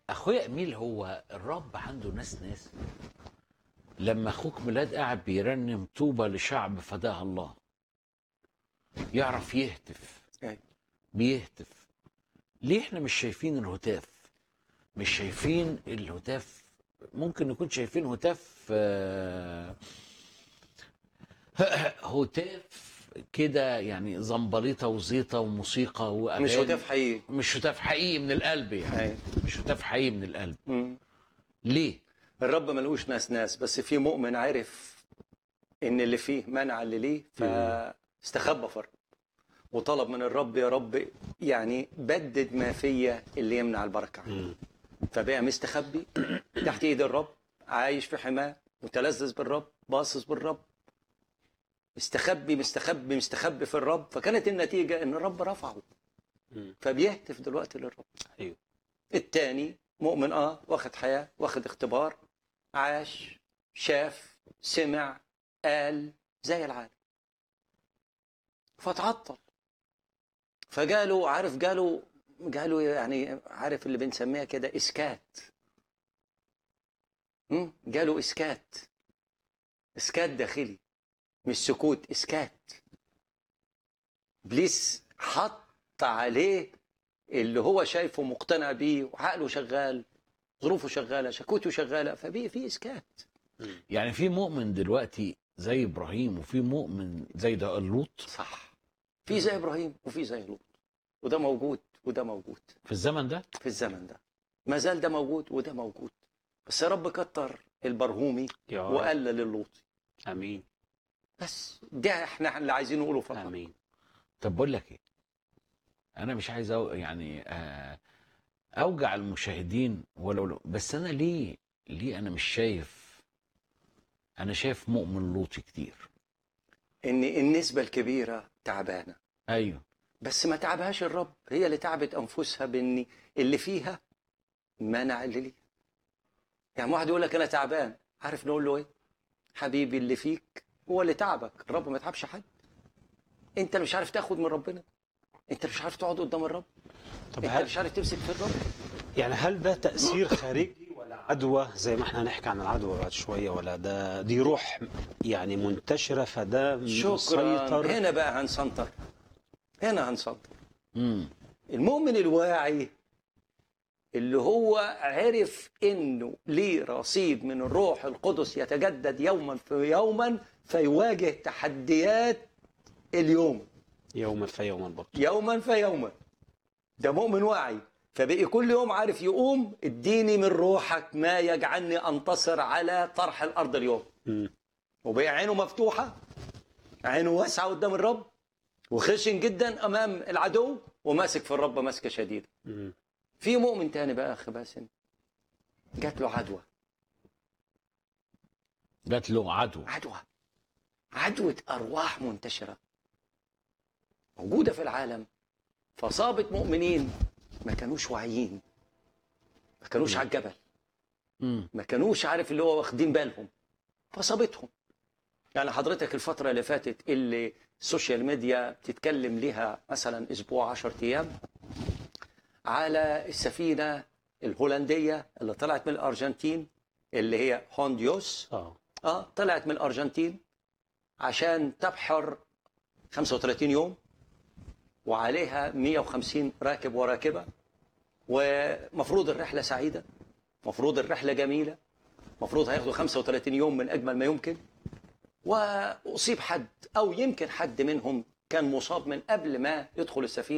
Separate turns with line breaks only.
اخويا اميل هو الرب عنده ناس ناس لما اخوك ميلاد قاعد بيرنم طوبى لشعب فداها الله يعرف يهتف
أيوة.
بيهتف ليه احنا مش شايفين الهتاف مش شايفين الهتاف ممكن نكون شايفين هتاف آه، هتاف كده يعني زمبليطه وزيطه وموسيقى واغاني
مش هتاف حقيقي
مش هتاف حقيقي من القلب يعني
أيوة.
مش هتاف حقيقي من القلب
مم.
ليه
الرب ملوش ناس ناس بس في مؤمن عرف ان اللي فيه منع اللي ليه فاستخبى في الرب وطلب من الرب يا رب يعني بدد ما فيا اللي يمنع البركه عني. فبقى مستخبي تحت ايد الرب عايش في حماه متلذذ بالرب باصص بالرب مستخبي مستخبي مستخبي في الرب فكانت النتيجه ان الرب رفعه
مم.
فبيهتف دلوقتي للرب
ايوه
التاني مؤمن اه واخد حياه واخد اختبار عاش شاف سمع قال زي العالم فتعطل فجاله عارف جاله جاله يعني عارف اللي بنسميها كده اسكات مم؟ جاله اسكات اسكات داخلي مش سكوت اسكات ابليس حط عليه اللي هو شايفه مقتنع بيه وعقله شغال ظروفه شغاله شكوته شغاله فبيه في اسكات
يعني في مؤمن دلوقتي زي ابراهيم وفي مؤمن زي ده لوط
صح في زي ابراهيم وفي زي لوط وده موجود وده موجود
في الزمن ده
في الزمن ده ما زال ده موجود وده موجود بس يا رب كتر البرهومي
يا رب.
وقلل اللوطي
امين
بس ده احنا اللي عايزين نقوله فقط
امين
طب بقول لك ايه انا مش عايز أو يعني آه، اوجع المشاهدين ولو لو بس انا ليه ليه انا مش شايف انا شايف مؤمن لوطي كتير
ان النسبه الكبيره تعبانه
ايوه
بس ما تعبهاش الرب هي اللي تعبت انفسها بان اللي فيها منع اللي ليها يعني واحد يقول لك انا تعبان عارف نقول له ايه حبيبي اللي فيك هو اللي تعبك الرب ما تعبش حد انت اللي مش عارف تاخد من ربنا انت اللي مش عارف تقعد قدام الرب
طب
انت
هل
مش عارف تمسك في الرب
يعني هل ده تاثير خارجي ولا عدوى زي ما احنا هنحكي عن العدوى بعد شويه ولا ده دي روح يعني منتشره فده
شكرا
مسيطر
هنا بقى هنسنطر هنا هنسنطر
امم
المؤمن الواعي اللي هو عرف انه ليه رصيد من الروح القدس يتجدد يوما في يوما فيواجه تحديات اليوم
يوما فيوما برضه
يوما فيوما ده مؤمن واعي فبقي كل يوم عارف يقوم اديني من روحك ما يجعلني انتصر على طرح الارض اليوم
مم.
وبقى عينه مفتوحه عينه واسعه قدام الرب وخشن جدا امام العدو وماسك في الرب ماسكه شديده
مم.
في مؤمن تاني بقى يا اخي باسم جات له عدوى
جات له عدو
عدوى عدوى ارواح منتشره موجوده في العالم فصابت مؤمنين ما كانوش واعيين ما كانوش على الجبل
امم
ما كانوش عارف اللي هو واخدين بالهم فصابتهم يعني حضرتك الفترة اللي فاتت اللي السوشيال ميديا بتتكلم ليها مثلا أسبوع عشر أيام على السفينة الهولندية اللي طلعت من الأرجنتين اللي هي هونديوس
اه
اه طلعت من الأرجنتين عشان تبحر 35 يوم وعليها 150 راكب وراكبة ومفروض الرحلة سعيدة مفروض الرحلة جميلة مفروض هياخدوا 35 يوم من أجمل ما يمكن وأصيب حد أو يمكن حد منهم كان مصاب من قبل ما يدخل السفينة